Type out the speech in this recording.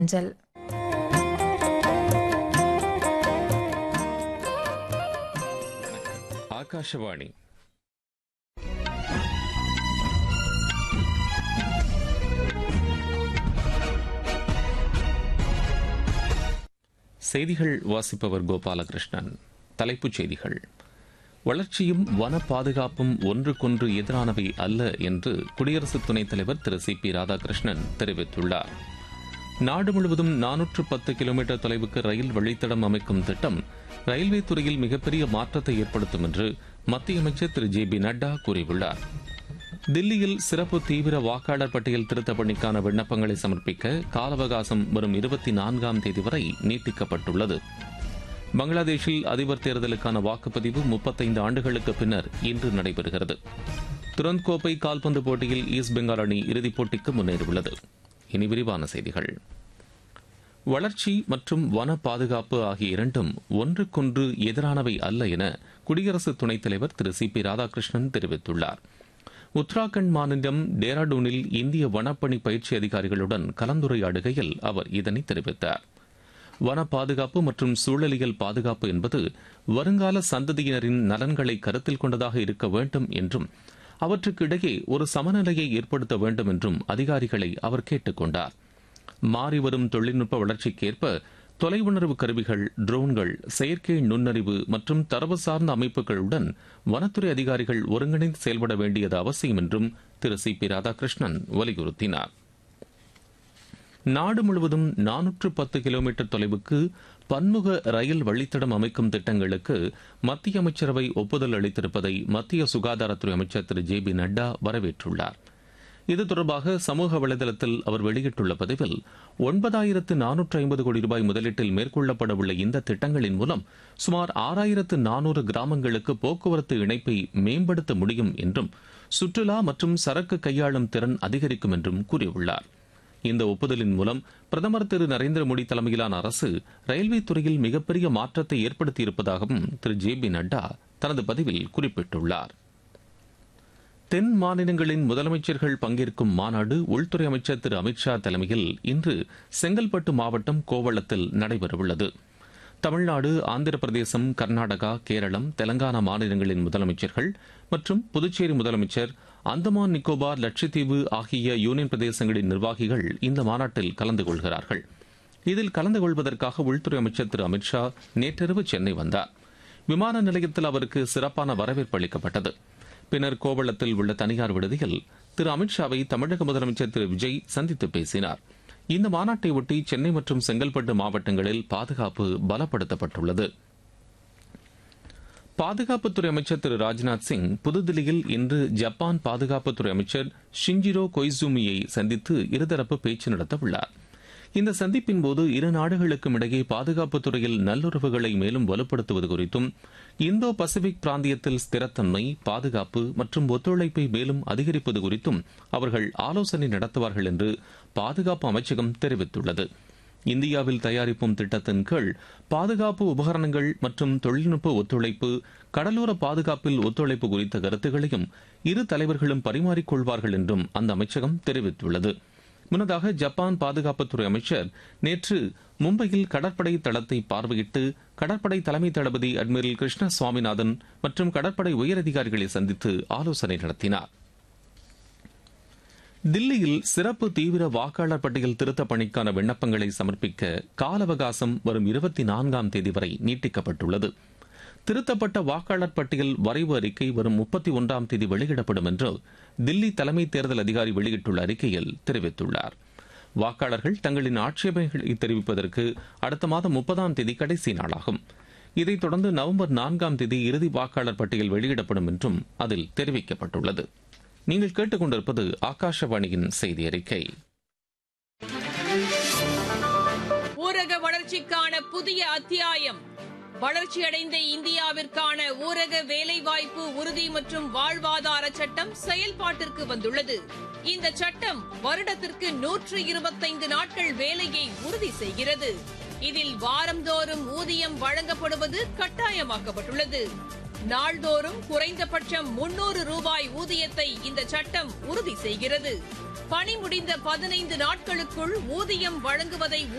அஞ்சல் ஆகாஷவாணி செய்திகள் வாசிப்பவர் கோபாலகிருஷ்ணன் தலைப்புச் செய்திகள் வளர்ச்சியும் வன பாதுகாப்பும் ஒன்றுக்கொன்று எதிரானவை அல்ல என்று குடியரசு துணைத் தலைவர் திரு சி பி ராதாகிருஷ்ணன் தெரிவித்துள்ளார் நாடு முழுவதும் நானூற்று பத்து கிலோமீட்டர் தொலைவுக்கு ரயில் வழித்தடம் அமைக்கும் திட்டம் ரயில்வே துறையில் மிகப்பெரிய மாற்றத்தை ஏற்படுத்தும் என்று மத்திய அமைச்சர் திரு ஜே பி நட்டா கூறியுள்ளார் தில்லியில் சிறப்பு தீவிர வாக்காளர் பட்டியல் திருத்த பணிக்கான விண்ணப்பங்களை சமர்ப்பிக்க கால அவகாசம் வரும் இருபத்தி நான்காம் தேதி வரை நீட்டிக்கப்பட்டுள்ளது பங்களாதேஷில் அதிபர் தேர்தலுக்கான வாக்குப்பதிவு முப்பத்தைந்து ஆண்டுகளுக்கு பின்னர் இன்று நடைபெறுகிறது துரந்த் கோப்பை கால்பந்து போட்டியில் ஈஸ்ட் பெங்கால் அணி இறுதிப் போட்டிக்கு முன்னேறியுள்ளது இனி விரிவான செய்திகள் வளர்ச்சி மற்றும் வன பாதுகாப்பு ஆகிய இரண்டும் ஒன்றுக்கொன்று எதிரானவை அல்ல என குடியரசு துணைத் தலைவர் திரு சி பி ராதாகிருஷ்ணன் தெரிவித்துள்ளார் உத்தராகண்ட் மாநிலம் டேராடூனில் இந்திய வனப்பணி பயிற்சி அதிகாரிகளுடன் கலந்துரையாடுகையில் அவர் இதனை தெரிவித்தார் வன பாதுகாப்பு மற்றும் சூழலியல் பாதுகாப்பு என்பது வருங்கால சந்ததியினரின் நலன்களை கருத்தில் கொண்டதாக இருக்க வேண்டும் என்றும் அவற்றுக்கு இடையே ஒரு சமநிலையை ஏற்படுத்த வேண்டும் என்றும் அதிகாரிகளை அவர் கேட்டுக் கொண்டார் மாறிவரும் தொழில்நுட்ப வளர்ச்சிக்கேற்ப தொலைவுணர்வு கருவிகள் ட்ரோன்கள் செயற்கை நுண்ணறிவு மற்றும் தரவு சார்ந்த அமைப்புகளுடன் வனத்துறை அதிகாரிகள் ஒருங்கிணைந்து செயல்பட வேண்டியது அவசியம் என்றும் திரு சி பி ராதாகிருஷ்ணன் வலியுறுத்தினார் நாடு முழுவதும் நானூற்று பத்து கிலோமீட்டர் தொலைவுக்கு பன்முக ரயில் வழித்தடம் அமைக்கும் திட்டங்களுக்கு மத்திய அமைச்சரவை ஒப்புதல் அளித்திருப்பதை மத்திய சுகாதாரத்துறை அமைச்சர் திரு ஜே பி நட்டா வரவேற்றுள்ளார் இது தொடர்பாக சமூக வலைதளத்தில் அவர் வெளியிட்டுள்ள பதிவில் ஒன்பதாயிரத்து நானூற்று ஐம்பது கோடி ரூபாய் முதலீட்டில் மேற்கொள்ளப்பட உள்ள இந்த திட்டங்களின் மூலம் சுமார் ஆறாயிரத்து நானூறு கிராமங்களுக்கு போக்குவரத்து இணைப்பை மேம்படுத்த முடியும் என்றும் சுற்றுலா மற்றும் சரக்கு கையாளும் திறன் அதிகரிக்கும் என்றும் கூறியுள்ளார் இந்த ஒப்புதலின் மூலம் பிரதமர் திரு நரேந்திர மோடி தலைமையிலான அரசு ரயில்வே துறையில் மிகப்பெரிய மாற்றத்தை ஏற்படுத்தியிருப்பதாகவும் திரு ஜே பி நட்டா தனது பதிவில் குறிப்பிட்டுள்ளார் தென் மாநிலங்களின் முதலமைச்சர்கள் பங்கேற்கும் மாநாடு உள்துறை அமைச்சர் திரு அமித்ஷா தலைமையில் இன்று செங்கல்பட்டு மாவட்டம் கோவளத்தில் நடைபெறவுள்ளது தமிழ்நாடு ஆந்திர பிரதேசம் கர்நாடகா கேரளம் தெலங்கானா மாநிலங்களின் முதலமைச்சர்கள் மற்றும் புதுச்சேரி முதலமைச்சர் அந்தமான் நிக்கோபார் லட்சத்தீவு ஆகிய யூனியன் பிரதேசங்களின் நிர்வாகிகள் இந்த மாநாட்டில் கலந்து கொள்கிறார்கள் இதில் கலந்து கொள்வதற்காக உள்துறை அமைச்சர் திரு அமித்ஷா நேற்றிரவு சென்னை வந்தார் விமான நிலையத்தில் அவருக்கு சிறப்பான வரவேற்பு அளிக்கப்பட்டது பின்னர் கோவளத்தில் உள்ள தனியார் விடுதியில் திரு அமித்ஷாவை தமிழக முதலமைச்சர் திரு விஜய் சந்தித்து பேசினார் இந்த மாநாட்டை ஒட்டி சென்னை மற்றும் செங்கல்பட்டு மாவட்டங்களில் பாதுகாப்பு பலப்படுத்தப்பட்டுள்ளது பாதுகாப்புத்துறை அமைச்சர் திரு ராஜ்நாத் சிங் புதுதில்லியில் இன்று ஜப்பான் பாதுகாப்புத்துறை அமைச்சர் ஷிஞ்சிரோ கொய்சூமியை சந்தித்து இருதரப்பு பேச்சு நடத்த உள்ளார் இந்த சந்திப்பின் போது இரு நாடுகளுக்கும் இடையே பாதுகாப்புத் துறையில் நல்லுறவுகளை மேலும் வலுப்படுத்துவது குறித்தும் இந்தோ பசிபிக் பிராந்தியத்தில் ஸ்திரத்தன்மை பாதுகாப்பு மற்றும் ஒத்துழைப்பை மேலும் அதிகரிப்பது குறித்தும் அவர்கள் ஆலோசனை நடத்துவார்கள் என்று பாதுகாப்பு அமைச்சகம் தெரிவித்துள்ளது இந்தியாவில் தயாரிப்போம் திட்டத்தின் கீழ் பாதுகாப்பு உபகரணங்கள் மற்றும் தொழில்நுட்ப ஒத்துழைப்பு கடலோர பாதுகாப்பில் ஒத்துழைப்பு குறித்த கருத்துக்களையும் இரு தலைவர்களும் பரிமாறிக்கொள்வார்கள் என்றும் அந்த அமைச்சகம் தெரிவித்துள்ளது முன்னதாக ஜப்பான் பாதுகாப்புத்துறை அமைச்சர் நேற்று மும்பையில் கடற்படை தளத்தை பார்வையிட்டு கடற்படை தலைமை தளபதி அட்மிரல் கிருஷ்ண சுவாமிநாதன் மற்றும் கடற்படை உயரதிகாரிகளை சந்தித்து ஆலோசனை நடத்தினார் தில்லியில் சிறப்பு தீவிர வாக்காளர் பட்டியல் திருத்த பணிக்கான விண்ணப்பங்களை சமர்ப்பிக்க கால அவகாசம் வரும் இருபத்தி நான்காம் தேதி வரை நீட்டிக்கப்பட்டுள்ளது திருத்தப்பட்ட வாக்காளர் பட்டியல் வரைவு அறிக்கை வரும் முப்பத்தி ஒன்றாம் தேதி வெளியிடப்படும் என்று தில்லி தலைமை தேர்தல் அதிகாரி வெளியிட்டுள்ள அறிக்கையில் தெரிவித்துள்ளார் வாக்காளர்கள் தங்களின் ஆட்சேபனைகளை தெரிவிப்பதற்கு அடுத்த மாதம் முப்பதாம் தேதி கடைசி நாளாகும் இதைத் தொடர்ந்து நவம்பர் நான்காம் தேதி இறுதி வாக்காளர் பட்டியல் வெளியிடப்படும் என்றும் அதில் தெரிவிக்கப்பட்டுள்ளது நீங்கள் கேட்டுக்கொண்டிருப்பது ஆகாஷவாணியின் செய்தி அறிக்கை ஊரக வளர்ச்சிக்கான புதிய அத்தியாயம் வளர்ச்சியடைந்த இந்தியாவிற்கான ஊரக வேலைவாய்ப்பு உறுதி மற்றும் வாழ்வாதார சட்டம் செயல்பாட்டிற்கு வந்துள்ளது இந்த சட்டம் வருடத்திற்கு நூற்று இருபத்தைந்து நாட்கள் வேலையை உறுதி செய்கிறது இதில் வாரந்தோறும் ஊதியம் வழங்கப்படுவது கட்டாயமாக்கப்பட்டுள்ளது நாள்தோறும் குறைந்தபட்சம் முன்னூறு ரூபாய் ஊதியத்தை இந்த சட்டம் உறுதி செய்கிறது பணி முடிந்த பதினைந்து நாட்களுக்குள் ஊதியம் வழங்குவதை